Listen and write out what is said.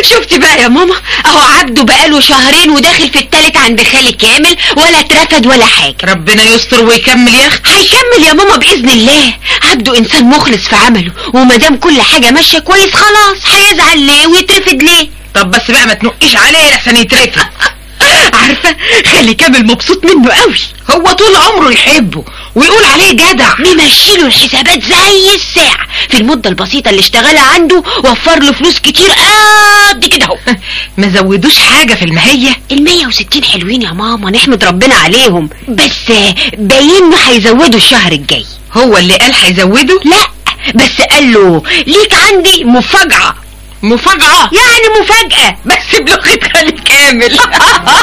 شفتي بقى يا ماما اهو عبده بقاله شهرين وداخل في التالت عند خالي كامل ولا اترفد ولا حاجة ربنا يستر ويكمل يا اختي هيكمل يا ماما باذن الله عبده انسان مخلص في عمله ومادام كل حاجة ماشية كويس خلاص هيزعل ليه ويترفد ليه طب بس بقى ما تنقيش عليه لحسن يترفد عارفة خالي كامل مبسوط منه قوي هو طول عمره يحبه ويقول عليه جدع ممشيله الحسابات زي الساعة في المدة البسيطة اللي اشتغلها عنده وفر له فلوس كتير قد كده اهو ما زودوش حاجة في المهية المية وستين حلوين يا ماما نحمد ربنا عليهم بس باين له هيزودوا الشهر الجاي هو اللي قال هيزوده لا بس قال له ليك عندي مفاجأة مفاجأة يعني مفاجأة بس بلغة خالد كامل